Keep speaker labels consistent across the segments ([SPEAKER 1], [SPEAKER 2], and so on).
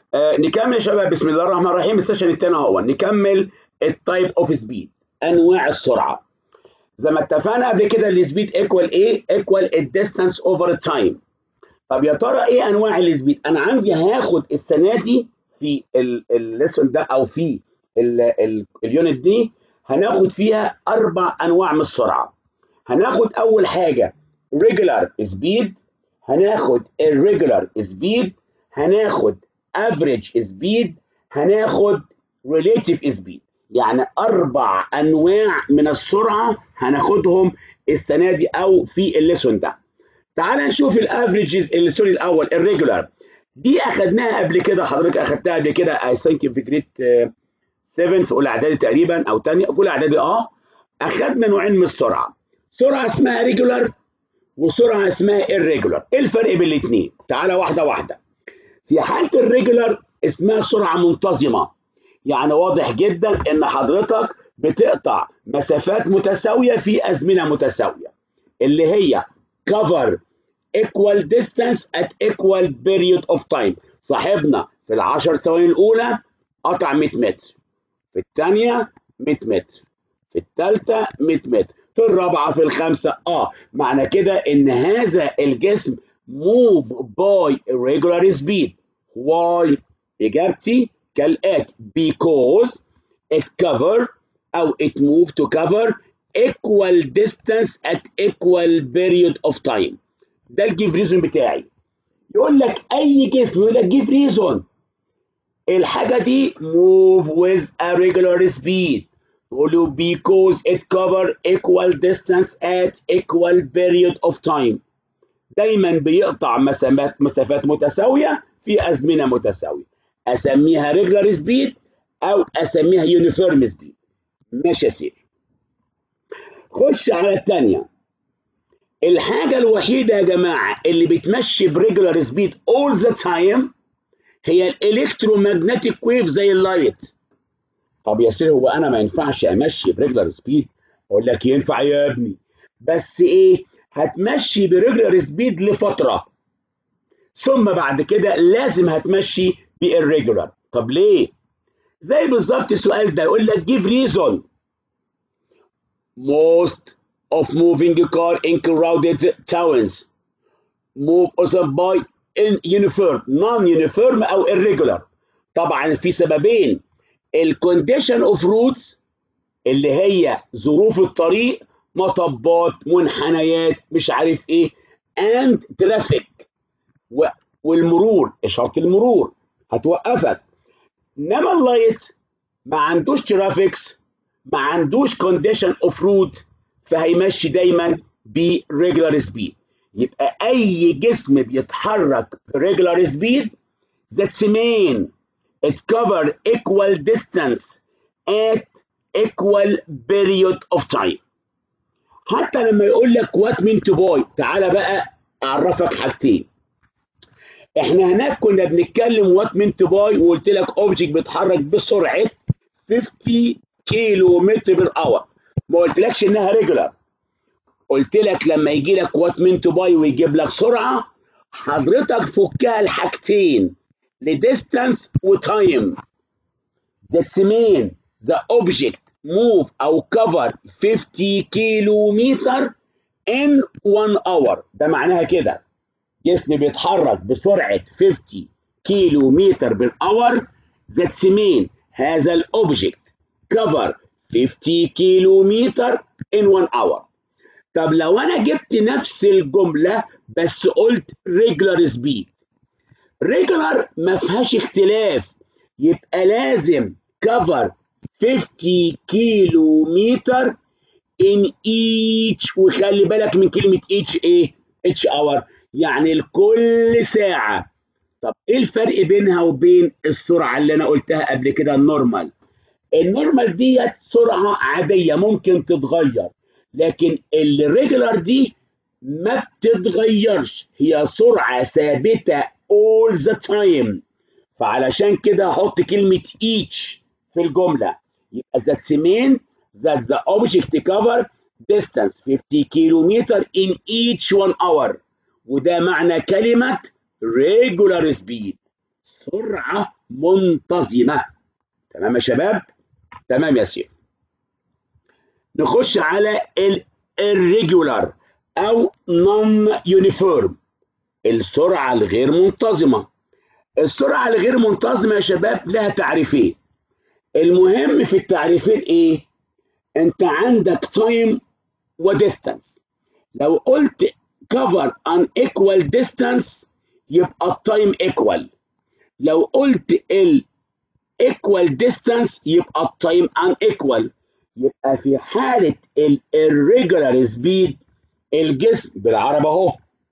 [SPEAKER 1] آه نكمل يا شباب بسم الله الرحمن الرحيم السيشن التاني اهو نكمل التايب اوف سبيد انواع السرعه زي ما اتفقنا قبل كده السبيد ايكوال ايه ايكوال الديستانس اوفر التايم طب يا ترى ايه انواع السبيد انا عندي هاخد السنه دي في الليسون ده او في اليونت دي هناخد فيها اربع انواع من السرعه هناخد اول حاجه regular speed هناخد irregular speed هناخد average speed هناخد relative speed يعني اربع انواع من السرعه هناخدهم السنه دي او في الليسون ده تعال نشوف الافريجز سوري الاول الريجولار دي اخدناها قبل كده حضرتك اخدتها قبل كده اي ثينك في جريد 7 في اولى اعدادي تقريبا او ثانيه في اولى اعدادي اه اخدنا نوعين من السرعه سرعه اسمها ريجولار وسرعه اسمها irregular ايه الفرق بين الاثنين تعالى واحده واحده في حاله الريجولار اسمها سرعه منتظمه يعني واضح جدا ان حضرتك بتقطع مسافات متساويه في ازمنه متساويه اللي هي cover equal distance at equal period of time صاحبنا في العشر ثواني الاولى قطع 100 متر في الثانيه 100 متر في الثالثه 100 متر في الرابعه في الخامسه اه معنى كده ان هذا الجسم move by irregular speed why اجابتي كالاتي because it cover او it move to cover equal distance at equal period of time ده الجيف ريزون بتاعي يقول لك اي جسم يقول لك جيف ريزون الحاجه دي move with a regular speed تقول له because it cover equal distance at equal period of time دايما بيقطع مسافات مسافات متساويه في ازمنه متساويه اسميها regular speed او اسميها uniform speed ماشي يا سيدي خش على الثانيه الحاجه الوحيده يا جماعه اللي بتمشي بريجولار سبيد all the time هي الالكترومagnetic ويف زي اللايت طب يا سيدي هو انا ما ينفعش امشي بريجولار سبيد اقول لك ينفع يا ابني بس ايه هتمشي بريجولار سبيد لفتره ثم بعد كده لازم هتمشي بالريجولار طب ليه زي بالظبط السؤال ده يقول لك give reason most of moving car in crowded towns move also by uniform non-uniform او irregular طبعا في سببين الكونديشن اوف روتس اللي هي ظروف الطريق مطبات منحنيات مش عارف ايه and traffic والمرور اشاره المرور هتوقفك انما اللايت ما عندوش ترافيكس ما عندوش كونديشن اوف روت فهيمشي دايما بريجولار سبيد يبقى اي جسم بيتحرك بريجولار سبيد that's mean it cover equal distance at equal period of time حتى لما يقول لك what mean to boy تعالى بقى اعرفك حاجتين احنا هناك كنا بنتكلم وات من تباي وقلت لك اوبجكت بيتحرك بسرعه 50 كيلو متر بير اور ما قلتلكش انها ريجولار قلت لك لما يجي لك وات من تباي ويجيب لك سرعه حضرتك فكها لحاجتين لديستانس وتايم ذاتس مين ذا اوبجكت موف او كفر 50 كيلو متر ان 1 اور ده معناها كده جسم بيتحرك بسرعة 50 كيلو متر بالأور ذاتس مين هذا الأوبجكت كفر 50 كيلو متر in 1 hour طب لو أنا جبت نفس الجملة بس قلت regular speed regular ما فيهاش اختلاف يبقى لازم cover 50 كيلو متر in each وخلي بالك من كلمة each ايه each hour يعني لكل ساعة طب ايه الفرق بينها وبين السرعة اللي انا قلتها قبل كده النورمال النورمال ديت سرعة عادية ممكن تتغير لكن الريجولار دي ما بتتغيرش هي سرعة ثابتة all the time فعلشان كده احط كلمة each في الجملة يبقى that's mean that the object cover distance 50 كيلومتر in each one hour وده معنى كلمة regular speed سرعة منتظمه تمام يا شباب تمام يا سيدي نخش على الريجولار او نون يونيفورم السرعه الغير منتظمه السرعه الغير منتظمه يا شباب لها تعريفين المهم في التعريفين ايه انت عندك تايم وديستانس لو قلت cover an equal distance يبقى التايم equal لو قلت ال equal distance يبقى التايم unequal يبقى في حالة ال irregular speed الجسم بالعربي اهو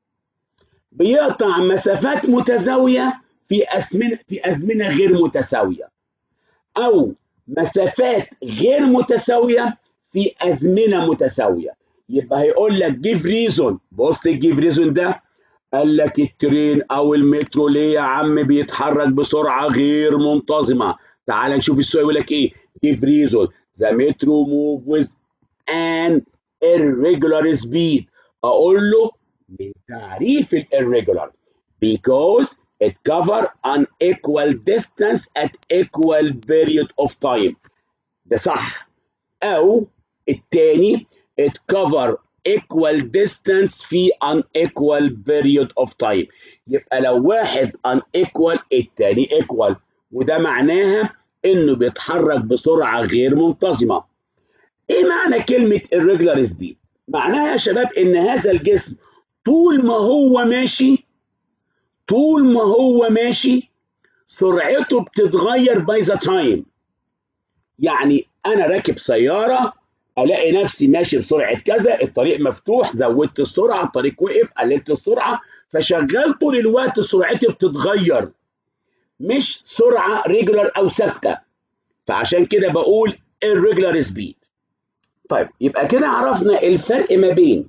[SPEAKER 1] بيقطع مسافات متزاوية في أزمنة في أزمنة غير متساوية أو مسافات غير متساوية في أزمنة متساوية يبقى هيقول لك جيف ريزون بص الجيف ريزون ده قال لك الترين او المترو ليه يا عم بيتحرك بسرعه غير منتظمه تعال نشوف السؤال يقول لك ايه جيف ريزون ذا مترو موف ويز ان irregular speed اقول له من تعريف ال irregular because it cover an equal distance at equal period of time ده صح او التاني it cover equal distance في unequal period of time يبقى لو واحد unequal التاني equal وده معناها انه بيتحرك بسرعة غير منتظمة ايه معنى كلمة irregular speed معناها يا شباب ان هذا الجسم طول ما هو ماشي طول ما هو ماشي سرعته بتتغير باي ذا تايم يعني انا راكب سياره الاقي نفسي ماشي بسرعه كذا الطريق مفتوح زودت السرعه الطريق وقف قللت السرعه فشغال طول الوقت سرعتي بتتغير مش سرعه ريجولار او ثابته فعشان كده بقول الريجولار سبيد طيب يبقى كده عرفنا الفرق ما بين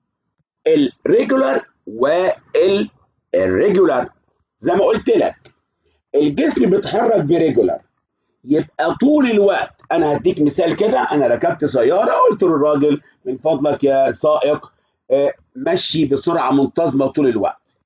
[SPEAKER 1] الريجولار والريجولار زي ما قلت لك الجسم بيتحرك بريجولار يبقى طول الوقت انا هديك مثال كده انا ركبت سياره قلت للراجل من فضلك يا سائق مشي بسرعه منتظمه طول الوقت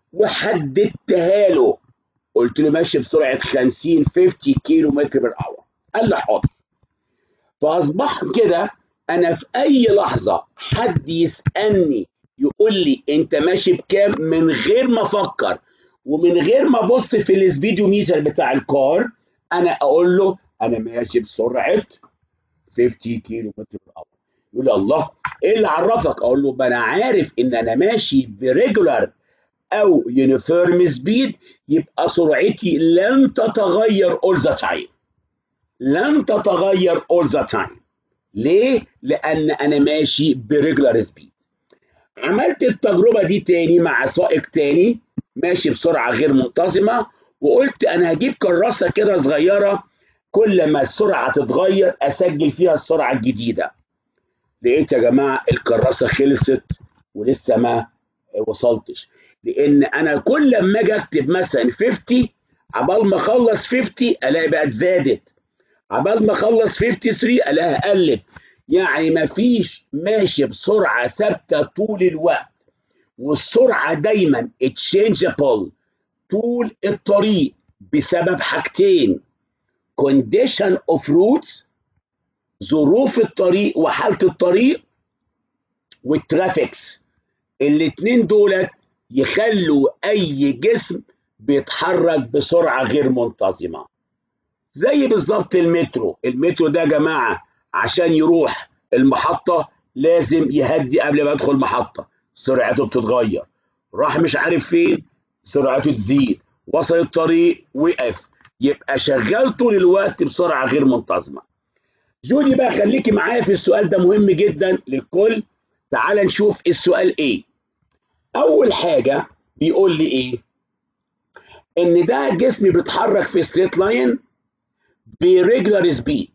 [SPEAKER 1] وحددتها له قلت له مشي بسرعه 50 50 كيلو متر بر اور قال لي حاضر فاصبح كده انا في اي لحظه حد يسالني يقول لي انت ماشي بكام من غير ما افكر ومن غير ما ابص في السبيدوميتر بتاع الكار انا اقول له انا ماشي بسرعه 50 كيلو متر بر اور يقول لي الله ايه اللي عرفك اقول له ما انا عارف ان انا ماشي بريجولار او يونيفورم سبيد يبقى سرعتي لن تتغير اول ذا تايم لن تتغير اول ذا تايم ليه لان انا ماشي بريجولار سبيد عملت التجربه دي تاني مع سائق تاني ماشي بسرعه غير منتظمه وقلت انا هجيب كراسه كده صغيره كل ما السرعه تتغير اسجل فيها السرعه الجديده لقيت يا جماعه الكراسه خلصت ولسه ما وصلتش لان انا كل ما اجي اكتب مثلا 50 عبال ما اخلص 50 الاقي بقت زادت عبال ما اخلص 53 الاقيها قلت يعني ما فيش ماشي بسرعه ثابته طول الوقت والسرعه دايما اتشينجبل طول الطريق بسبب حاجتين condition of routes ظروف الطريق وحالة الطريق والترافيكس الاتنين دولت يخلوا اي جسم بيتحرك بسرعة غير منتظمة زي بالظبط المترو المترو ده يا جماعة عشان يروح المحطة لازم يهدي قبل ما يدخل المحطة سرعته بتتغير راح مش عارف فين سرعته تزيد وصل الطريق وقف يبقى شغال طول الوقت بسرعه غير منتظمه جودي بقى خليكي معايا في السؤال ده مهم جدا للكل تعال نشوف السؤال ايه اول حاجه بيقول لي ايه ان ده جسم بيتحرك في ستريت لاين بريجولار سبيد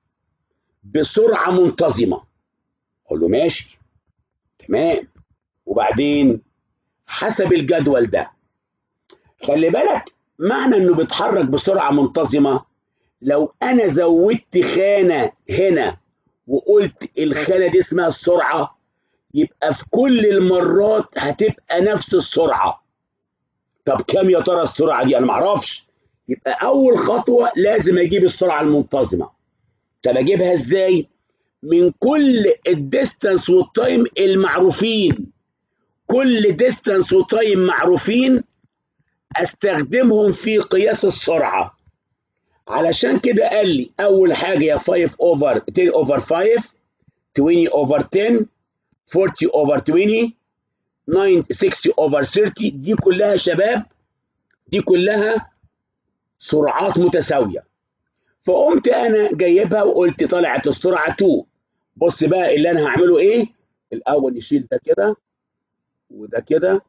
[SPEAKER 1] بسرعه منتظمه اقول له ماشي تمام وبعدين حسب الجدول ده خلي بالك معنى انه بيتحرك بسرعه منتظمه لو انا زودت خانه هنا وقلت الخانه دي اسمها السرعه يبقى في كل المرات هتبقى نفس السرعه طب كام يا ترى السرعه دي انا معرفش يبقى اول خطوه لازم اجيب السرعه المنتظمه طب اجيبها ازاي من كل الديستانس والتايم المعروفين كل ديستانس وتايم معروفين استخدمهم في قياس السرعه علشان كده قال لي اول حاجه يا 5 اوفر 10 اوفر 5 20 اوفر 10 40 اوفر 20 9 60 اوفر 30 دي كلها شباب دي كلها سرعات متساويه فقمت انا جايبها وقلت طلعت السرعه 2 بص بقى اللي انا هعمله ايه الاول نشيل ده كده وده كده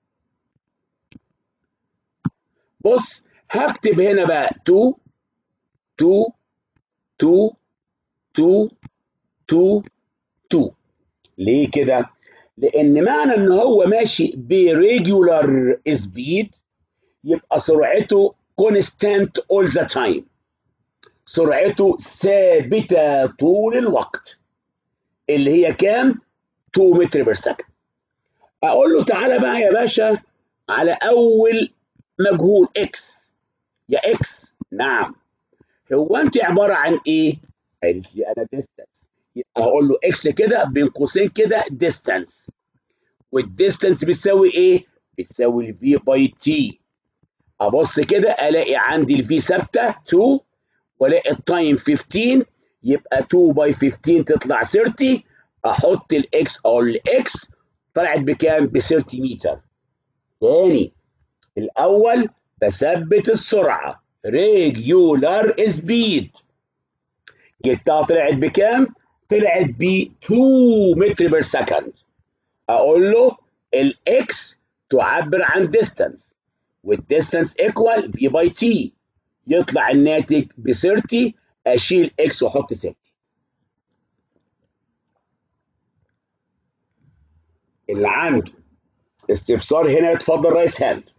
[SPEAKER 1] بص هكتب هنا بقى 2 2 2 2 2 2 ليه كده؟ لأن معنى إن هو ماشي بريجولار سبيد يبقى سرعته كونستانت اول ذا تايم سرعته ثابتة طول الوقت اللي هي كام؟ 2 متر بير سكند أقول له تعالى بقى يا باشا على أول مجهول اكس يا اكس نعم هو انت عباره عن ايه؟ قالت لي انا ديستانس هقول له اكس كده بين قوسين كده ديستانس والديستانس بتساوي ايه؟ بتساوي الفي باي تي ابص كده الاقي عندي الفي ثابته 2 والاقي التايم 15 يبقى 2 باي 15 تطلع 30 احط الاكس اقول الاكس طلعت بكام؟ ب 30 متر تاني الاول بثبت السرعه ريجولار سبيد جبتها طلعت بكام؟ طلعت ب 2 متر بير سكند اقول له الاكس تعبر عن ديستانس والديستانس ايكوال في باي تي يطلع الناتج ب 30 اشيل اكس واحط 30 اللي عنده استفسار هنا يتفضل رايس هاند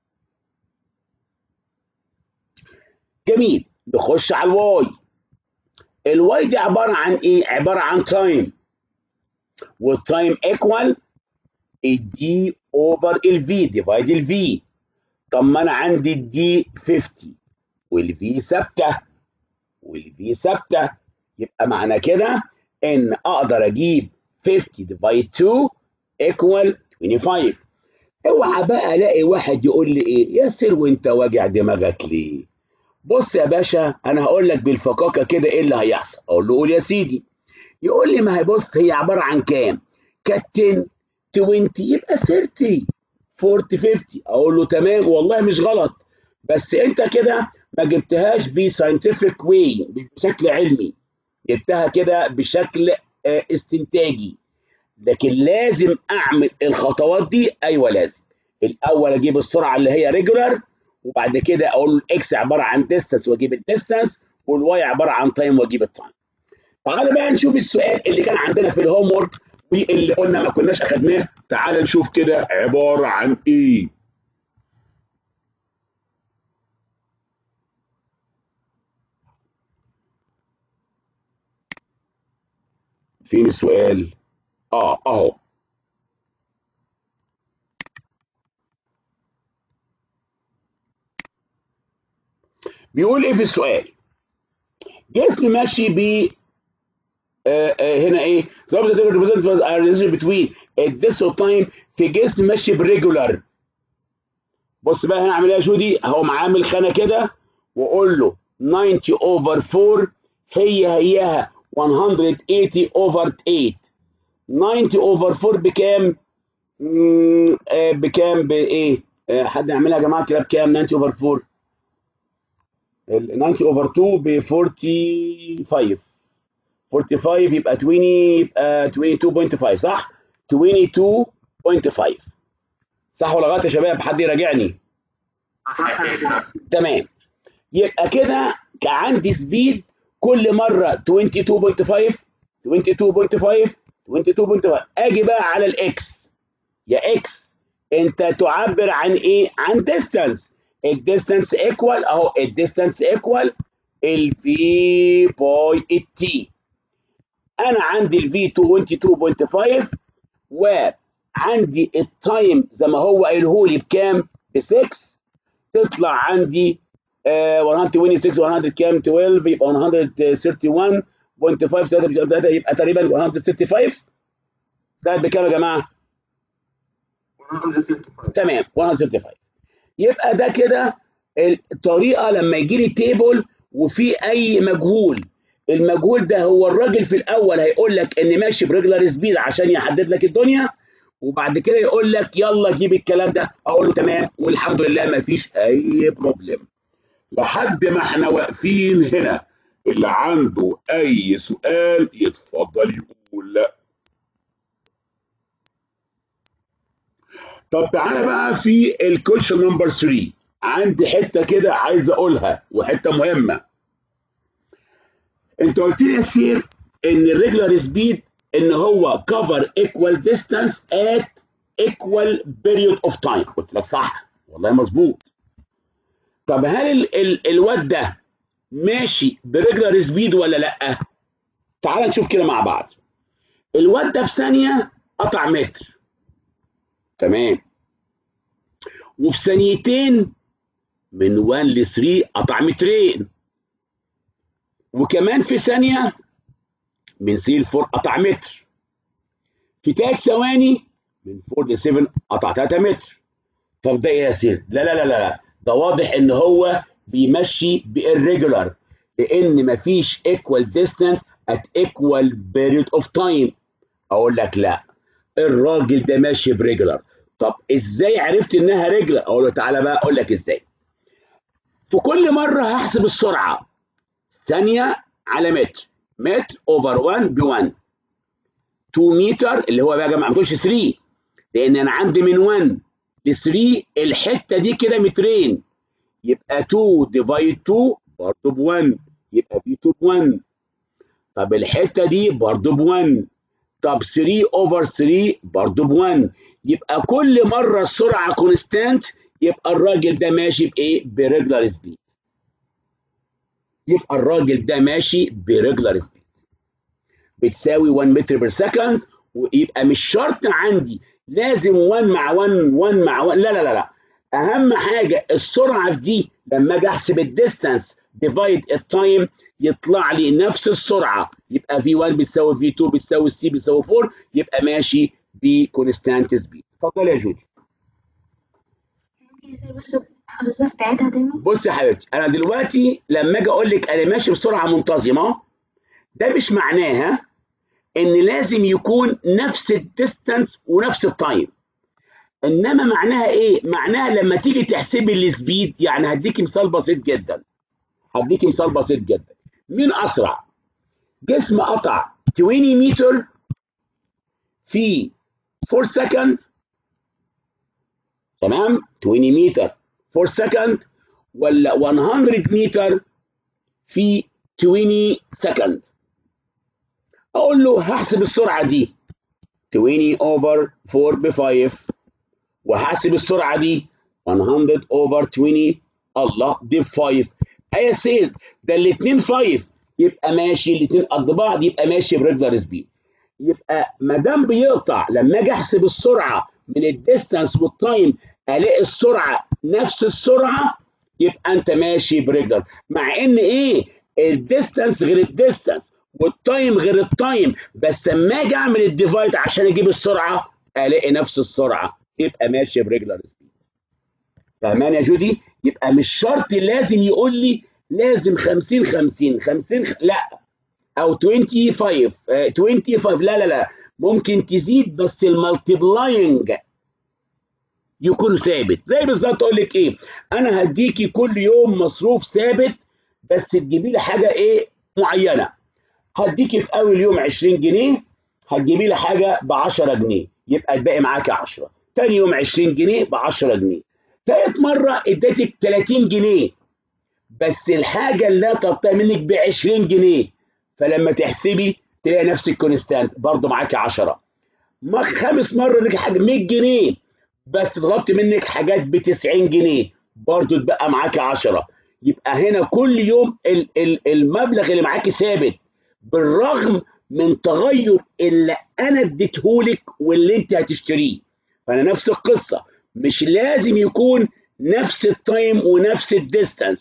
[SPEAKER 1] جميل نخش على الواي الواي دي عباره عن ايه عباره عن تايم والتايم ايكوال الدي اوفر الفي ديفايد الفي طب ما انا عندي الدي 50 والفي ثابته والفي ثابته يبقى معنى كده ان اقدر اجيب 50 ديفايد 2 ايكوال 25 اوعى بقى الاقي واحد يقول لي ايه يا سير وانت واجع دماغك ليه بص يا باشا انا هقول لك بالفكاكه كده ايه اللي هيحصل اقول له قول يا سيدي يقول لي ما هي بص هي عباره عن كام كانت 10 20 يبقى 30 40 50 اقول له تمام والله مش غلط بس انت كده ما جبتهاش بساينتفك واي بشكل علمي جبتها كده بشكل استنتاجي لكن لازم اعمل الخطوات دي ايوه لازم الاول اجيب السرعه اللي هي ريجولار وبعد كده اقول له الاكس عباره عن ديستانس واجيب الديستانس والواي عباره عن تايم واجيب التايم. تعالى بقى نشوف السؤال اللي كان عندنا في الهوم ورك واللي قلنا ما كناش اخدناه تعالى نشوف كده عباره عن ايه. فين السؤال؟ اه اهو بيقول ايه في السؤال جسم ماشي ب آه آه هنا ايه ظابط الريبريزنت بتوين الديس تايم في جسم ماشي بريجولار بص بقى هنا اعمل ايه يا جودي هقوم عامل خانه كده واقول له 90 اوفر 4 هي هيها 180 اوفر 8 90 اوفر 4 بكام؟ آه بكام بايه؟ آه حد يعملها يا جماعه كده بكام 90 اوفر 4 ال 90 اوفر 2 ب 45 45 يبقى 20 يبقى 22.5 صح؟ 22.5 صح ولا غلط يا شباب؟ حد يراجعني تمام يبقى كده عندي سبيد كل مره 22.5 22.5 22.5 اجي بقى على الاكس يا اكس انت تعبر عن ايه؟ عن ديستانس الديستانس ايكوال اهو الديستانس ايكوال الفي باي التي انا عندي الفي 22.5 وعندي التايم زي ما هو قايله لي بكام؟ ب 6 تطلع عندي آه 126 100 كام 12 يبقى 131.5 3 يبقى تقريبا 165 ده بكام يا جماعه؟
[SPEAKER 2] 165
[SPEAKER 1] تمام 165 يبقى ده كده الطريقه لما يجي لي تيبل وفي اي مجهول المجهول ده هو الراجل في الاول هيقول لك ان ماشي بريجلر سبيد عشان يحدد لك الدنيا وبعد كده يقول لك يلا جيب الكلام ده اقول له تمام والحمد لله ما فيش اي بروبلم
[SPEAKER 2] لحد ما احنا واقفين هنا اللي عنده اي سؤال يتفضل يقول لا طب تعالى بقى في الكوتشن نمبر 3 عندي حته كده عايز اقولها وحته مهمه انت قلت لي يا سير ان الريجولار سبيد ان هو كفر ايكوال ديستانس ات ايكوال بيريود اوف تايم قلت لك صح والله مظبوط طب هل ال ال الواد ده ماشي بريجولار سبيد ولا لا تعال نشوف كده مع بعض الواد ده في ثانيه قطع متر تمام وفي ثانيتين من 1 ل 3 قطع مترين وكمان في ثانيه من 3 ل 4 قطع متر في ثلاث ثواني من 4 ل 7 قطع 3 متر طب ده ايه يا سير؟ لا لا لا لا ده واضح ان هو بيمشي بالريجولار لان مفيش ايكوال ديستانس ات ايكوال بيريود اوف تايم اقول لك لا الراجل ده ماشي بريجولار طب ازاي عرفت انها ريجولار اقول له تعالى بقى اقول لك ازاي في كل مره هحسب السرعه ثانيه على متر متر اوفر 1 ب 1 2 متر اللي هو بقى يا جماعه ما تقولش 3 لان انا عندي من 1 ل 3 الحته دي كده مترين يبقى 2 ديفايد 2 برضه ب 1 يبقى في 2 ب 1 طب الحته دي برضه ب 1 طب 3 اوفر 3 برضه ب 1 يبقى كل مره السرعه كونستانت يبقى الراجل ده ماشي بايه؟ بريجولار سبيد يبقى الراجل ده ماشي بريجولار سبيد بتساوي 1 متر بير سكند ويبقى مش شرط عندي لازم 1 مع 1 1 مع 1 لا لا لا لا اهم حاجه السرعه في دي لما اجي احسب الديستانس ديفايد التايم يطلع لي نفس السرعه يبقى في 1 بتساوي في 2 بتساوي سي بتساوي 4 يبقى ماشي بكونستانت سبيد اتفضل يا جودي
[SPEAKER 3] بس حضرتك تعيدها تاني
[SPEAKER 1] بص يا حبيبتي انا دلوقتي لما اجي اقول لك انا ماشي بسرعه منتظمه ده مش معناها ان لازم يكون نفس الديستانس ونفس التايم انما معناها ايه معناها لما تيجي تحسبي السبيد يعني هديكي مثال بسيط جدا هديكي مثال بسيط جدا مين اسرع جسم قطع 20 متر في 4 سكند تمام 20 متر 4 سكند ولا 100 متر في 20 سكند اقول له هحسب السرعه دي 20 اوفر 4 ب 5 وهحسب السرعه دي 100 اوفر 20 الله دي ب 5 اي سيد ده الاثنين 5 يبقى ماشي الاثنين قد بعض يبقى ماشي بريجولار سبيد يبقى ما دام بيقطع لما اجي احسب السرعه من الديستانس والتايم الاقي السرعه نفس السرعه يبقى انت ماشي بريجولار مع ان ايه الديستانس غير الديستانس والتايم غير التايم بس اما اجي اعمل الديفايد عشان اجيب السرعه الاقي نفس السرعه يبقى ماشي بريجولار سبيد فاهمان يا جودي يبقى مش شرط لازم يقول لي لازم 50 50 50 خ... لا او 25 آه، 25 لا لا لا ممكن تزيد بس المالتيبلاينج يكون ثابت زي بالظبط اقول لك ايه انا هديكي كل يوم مصروف ثابت بس تجيبي لي حاجه ايه معينه هديكي في اول يوم 20 جنيه هتجيبي لي حاجه ب 10 جنيه يبقى الباقي معاكي 10 تاني يوم 20 جنيه ب 10 جنيه تالت مره اديتك 30 جنيه بس الحاجه اللي طلبتها منك ب 20 جنيه فلما تحسبي تلاقي نفسك كونستانت برضه معاكي 10 ما خامس مره اديك حاجه 100 جنيه بس طلبت منك حاجات ب 90 جنيه برضه اتبقى معاكي 10 يبقى هنا كل يوم ال- ال- المبلغ اللي معاكي ثابت بالرغم من تغير اللي انا اديتهولك واللي انت هتشتريه فانا نفس القصه مش لازم يكون نفس التايم ونفس الديستانس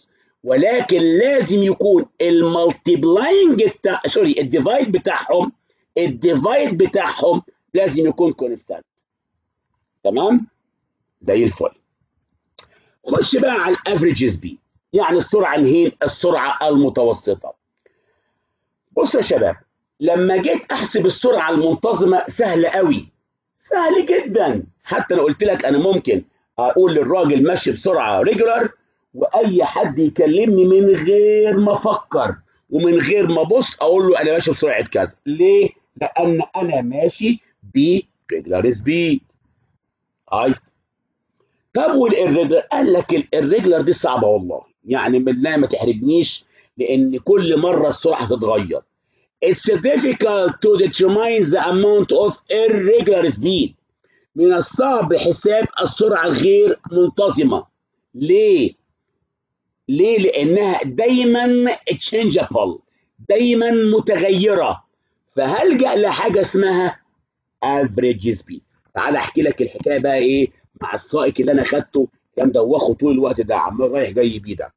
[SPEAKER 2] ولكن لازم يكون المالتيبلاينج بتاع سوري الديفايد بتاعهم الديفايد بتاعهم لازم يكون كونستانت تمام زي الفل خش بقى على الافريج سبيد يعني السرعه الهين السرعه المتوسطه بصوا يا شباب لما جيت احسب السرعه المنتظمه سهله قوي سهل جدا حتى لو قلت لك انا ممكن اقول للراجل ماشي بسرعه ريجولار واي حد يكلمني من غير ما افكر ومن غير ما ابص اقول له انا ماشي بسرعه كذا ليه لان انا ماشي بريجولار سبيد هاي طب والإرجلر قال لك الريجلر دي صعبه والله يعني بالله ما تحرجنيش لان كل مره السرعه هتتغير It's difficult to determine the amount of irregular speed من الصعب حساب السرعه الغير منتظمه ليه ليه لانها دايما changeable دايما متغيره فهلجا لحاجه اسمها average speed تعال احكي لك الحكايه بقى ايه مع السائق اللي انا خدته كان دوخه طول الوقت ده عمال رايح جاي بيه ده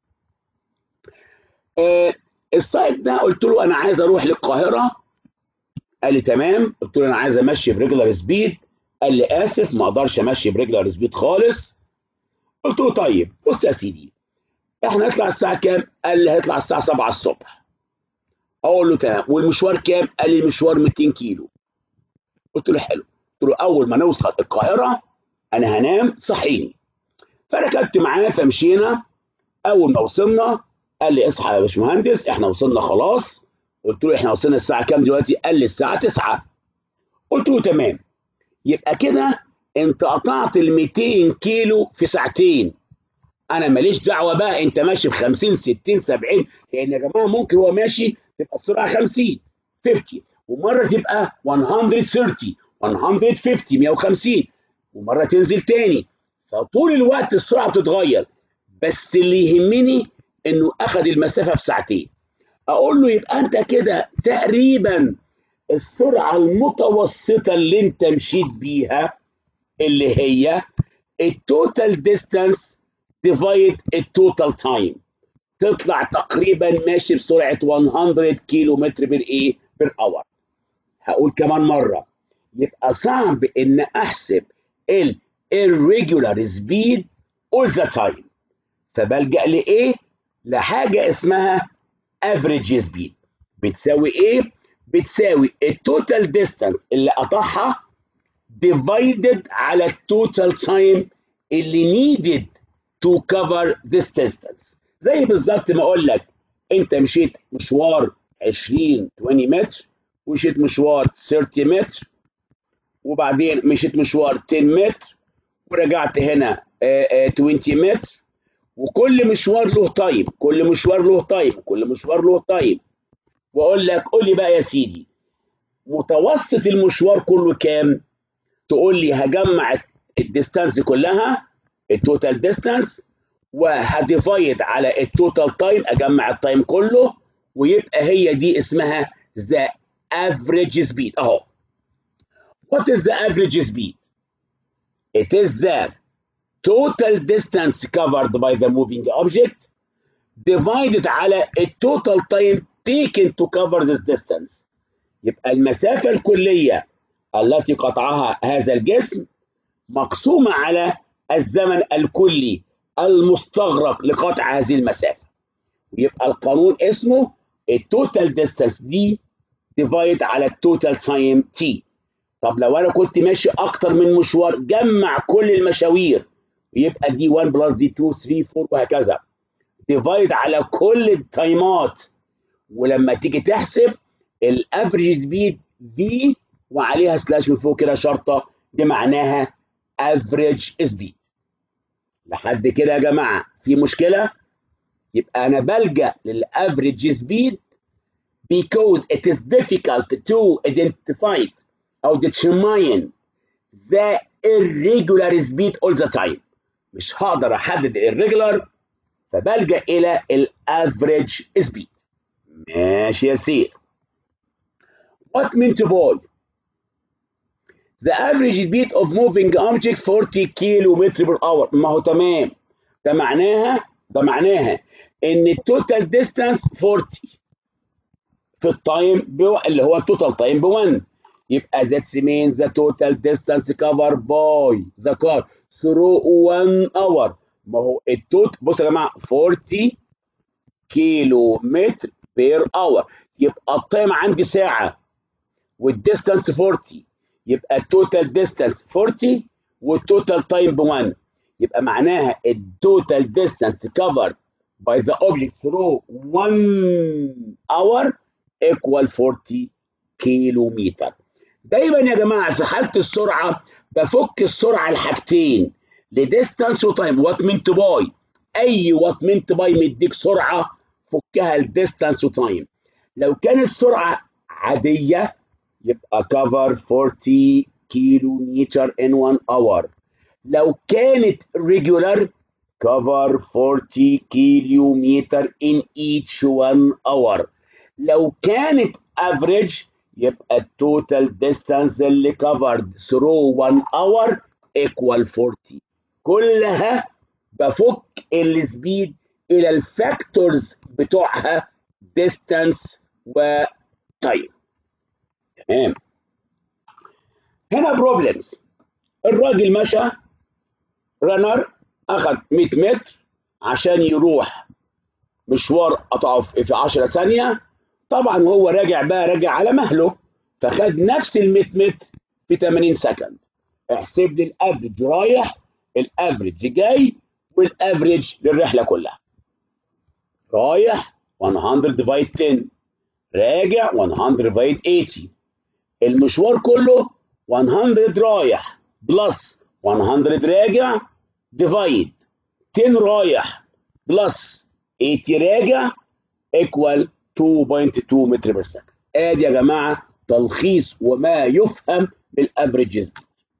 [SPEAKER 2] آه السائق ده قلت له انا عايز اروح للقاهره قال لي تمام قلت له انا عايز امشي بريجلر سبيد قال لي اسف ما اقدرش امشي بريجلر سبيد خالص قلت له طيب بص يا سيدي احنا نطلع الساعه كام قال لي هيطلع الساعه 7 الصبح اقول له تمام والمشوار كام قال لي المشوار 200 كيلو قلت له حلو قلت له اول ما نوصل القاهره انا هنام صحيني فركبت معاه فمشينا اول ما وصلنا قال لي اصحى يا باشمهندس احنا وصلنا خلاص قلت له احنا وصلنا الساعه كام دلوقتي قال لي الساعه 9 قلت له تمام يبقى كده انت قطعت ال 200 كيلو في ساعتين انا ماليش دعوه بقى انت ماشي ب 50 60 70 لان يا جماعه ممكن هو ماشي تبقى السرعه 50 50 ومره تبقى 130 150 150 ومره تنزل تاني فطول الوقت السرعه بتتغير بس اللي يهمني انه اخذ المسافه في ساعتين اقول له يبقى انت كده تقريبا السرعه المتوسطه اللي انت مشيت بيها اللي هي التوتال ديستانس ديفايد التوتال تايم تطلع تقريبا ماشي بسرعه 100 كيلو متر بر ايه بر اور هقول كمان مره يبقى صعب ان احسب ال irregular speed all the time فبلجأ لإيه؟ لحاجة اسمها average speed بتساوي إيه؟ بتساوي التوتال ديستانس اللي قطعها divided على التوتال تايم اللي needed to cover this distance زي بالظبط ما اقول لك انت مشيت مشوار 20 20 متر ومشيت مشوار 30 متر وبعدين مشيت مشوار 10 متر ورجعت هنا 20 متر وكل مشوار له تايم كل مشوار له تايم كل مشوار له تايم واقول لك قول لي بقى يا سيدي متوسط المشوار كله كام تقول لي هجمع الديستانس كلها التوتال ديستانس وهديفايد على التوتال تايم اجمع التايم كله ويبقى هي دي اسمها ذا افريج سبيد اهو What is the average speed? It is the total distance covered by the moving object divided على التوتال time taken to cover this distance. يبقى المسافة الكلية التي قطعها هذا الجسم مقسومة على الزمن الكلي المستغرق لقطع هذه المسافة. ويبقى القانون اسمه التوتال ديستانس دي ديفايد على التوتال تايم تي. طب لو انا كنت ماشي اكتر من مشوار جمع كل المشاوير يبقى دي 1 بلس دي 2 3 4 وهكذا ديفايد على كل التايمات ولما تيجي تحسب الافريج سبيد في وعليها سلاش من فوق كده شرطه دي معناها افريج سبيد لحد كده يا جماعه في مشكله يبقى انا بلجا للافريج سبيد because it is difficult to identify it او determine the irregular speed all the time مش هقدر احدد الريجولار فبلجا الى الافريج سبيد ماشي يا سير what meant by the average speed of moving object 40 كيلو متر بر اور ما هو تمام ده معناها ده معناها ان التوتال ديستانس 40 في التايم بو... اللي هو التوتال تايم ب 1 يبقى that means the total distance covered by the car through 1 hour ما هو التوت بصوا يا جماعه 40 كيلو متر بير اور يبقى التايم عندي ساعه والديستانس 40 يبقى التوتال ديستانس 40 والتوتال تايم ب 1 يبقى معناها التوتال ديستانس covered by the object through 1 hour equal 40 كيلو متر دايما يا جماعه في حاله السرعه بفك السرعه لحاجتين لديستانس وتايم وات مينت باي اي وات مينت باي مديك سرعه فكها لديستانس وتايم لو كانت سرعه عاديه يبقى كفر 40 كيلو متر ان 1 اور لو كانت ريجولار كفر 40 كيلو متر in each 1 hour لو كانت افريج يبقى التوتال ديستانس اللي كفرد ثرو 1 اور ايكوال 40 كلها بفك السبيد الى الفاكتورز بتوعها ديستانس وتايم تمام هنا بروبلمز الراجل مشى رانر اخذ 100 متر عشان يروح مشوار قطعه في 10 ثانيه طبعا وهو راجع بقى راجع على مهله فخد نفس ال 100 متر في 80 سكند احسب لي الافريج رايح الافريج جاي والافريج للرحله كلها رايح 100 ديفايد 10 راجع 100 ديفايد 80 المشوار كله 100 رايح بلس 100 راجع ديفايد 10 رايح بلس 80 راجع ايكوال 2.2 متر بير سكند ادي يا جماعه تلخيص وما يفهم بالافريج سبيد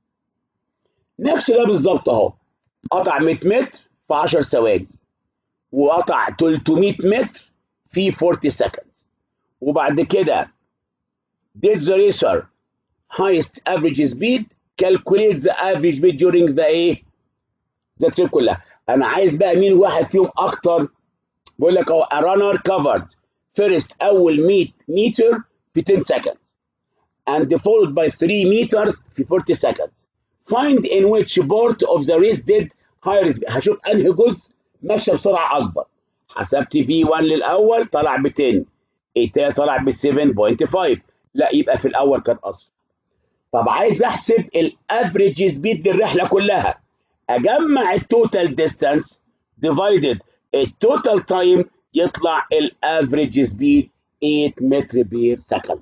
[SPEAKER 2] نفس ده بالظبط اهو قطع 100 متر في 10 ثواني وقطع 300 متر في 40 سكند وبعد كده did the racer highest average speed calculate the average speed during the ايه the trip كلها انا عايز بقى مين واحد فيهم اكتر بقول لك اهو a runner covered first اول 100 متر في 10 seconds and followed by 3 meters في 40 seconds find in which part of the race did higher speed هشوف انهي جزء مشى بسرعه اكبر حسبت في 1 للاول طلع ب 10 التاني طلع ب 7.5 لا يبقى في الاول كان اسرع طب عايز احسب الافريج سبيد للرحله كلها اجمع التوتال ديستانس ديفايدد التوتال تايم يطلع الافريج سبيد 8 متر بير سكند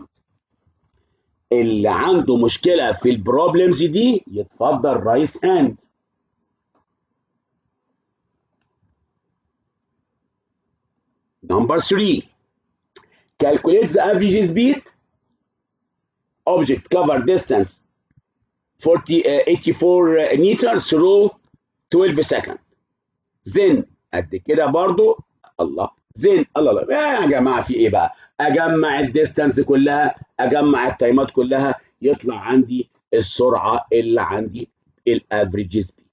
[SPEAKER 2] اللي عنده مشكله في البروبلمز دي يتفضل رايس هاند Number three, calculate the average speed, object cover distance 40, uh, 84 meters through 12 seconds. Then قد كده برضو الله then الله الله يا جماعه في ايه بقى؟ اجمع الديستانس كلها اجمع التايمات كلها يطلع عندي السرعه اللي عندي الافريج سبيد.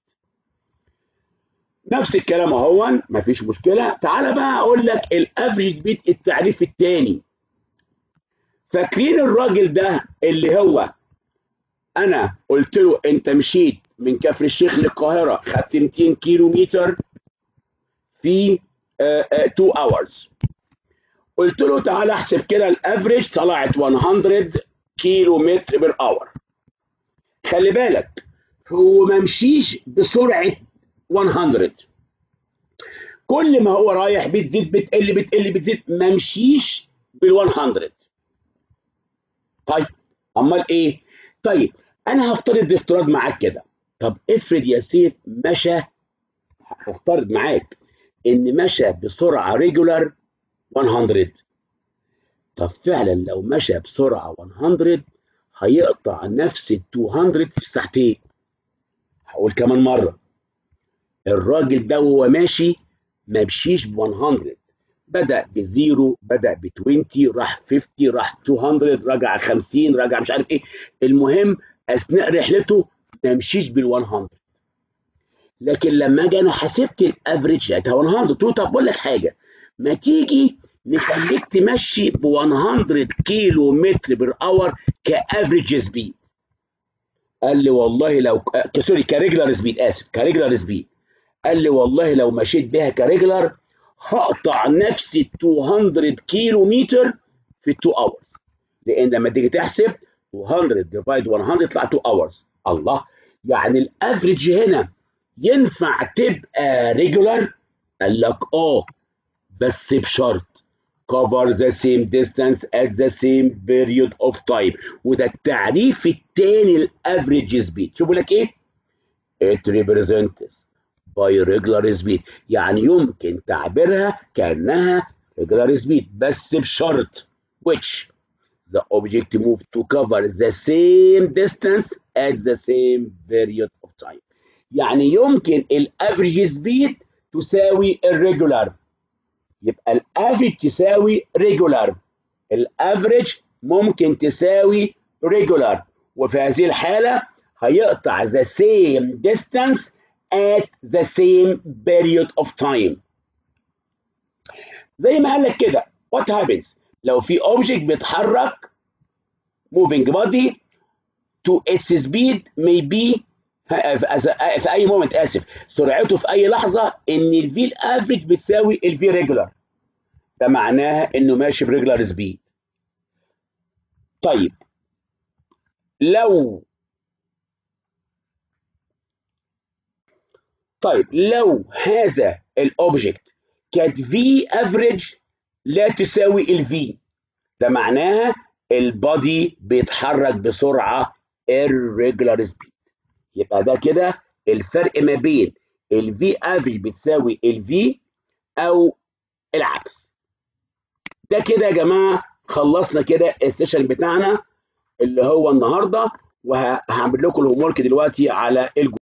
[SPEAKER 2] نفس الكلام اهو مفيش مشكله تعالى بقى اقول لك الافريج سبيد التعريف الثاني فاكرين الراجل ده اللي هو انا قلت له انت مشيت من كفر الشيخ للقاهره خدت 200 كيلو متر في 2 اورز قلت له تعالى احسب كده الافريج طلعت 100 كيلو متر بير اور خلي بالك هو ما مشيش بسرعه 100 كل ما هو رايح بتزيد بتقل بتقل بتزيد ما مشيش بال 100 طيب امال ايه طيب انا هفترض افتراض معاك كده طب افرض يا سيد مشى هفترض معاك ان مشى بسرعه ريجولار 100 طب فعلا لو مشى بسرعه 100 هيقطع نفس ال 200 في ساعتين هقول كمان مره الراجل ده وهو ماشي ما مشيش ب 100 بدا بزيرو بدا ب 20 راح 50 راح 200 رجع 50 رجع مش عارف ايه المهم اثناء رحلته ما مشيش بال 100 لكن لما اجي انا حسبت الافريج لقيتها 100 قلت له طب بقول لك حاجه
[SPEAKER 1] ما تيجي نخليك تمشي ب 100 كيلو متر بر اور كافريج سبيد قال لي والله لو آه، سوري كريجلر سبيد اسف كريجلر سبيد قال لي والله لو مشيت بيها كريجلر هقطع نفسي 200 كيلو متر في 2 اورز لان لما تيجي تحسب 200 ديفايد 100 يطلع 2 اورز الله يعني الافريج هنا ينفع تبقى ريجولار قال لك اه بس بشرط cover the same distance at the same period of time وده التعريف التاني الافريج سبيد شوفوا لك ايه it represents by regular speed يعني يمكن تعبيرها كانها regular speed بس بشرط which the object move to cover the same distance at the same period of time يعني يمكن الافريج سبيد تساوي الريجولار يبقى الافريج تساوي ريجولار الافريج ممكن تساوي ريجولار وفي هذه الحالة هيقطع the same distance at the same period of time زي ما قال لك كده what happens لو في object بيتحرك moving body to its speed may be في اي مومنت اسف سرعته في اي لحظه ان الفي الافريج بتساوي الفي ريجولار ده معناها انه ماشي بريجولار سبيد طيب لو طيب لو هذا الاوبجكت كانت في افريج لا تساوي الفي ده معناها البادي بيتحرك بسرعه irregular speed يبقى ده كده الفرق ما بين الفي افريج بتساوي الفي او العكس ده كده يا جماعه خلصنا كده السيشن بتاعنا اللي هو النهارده وهعمل لكم الهوم ورك دلوقتي على الجو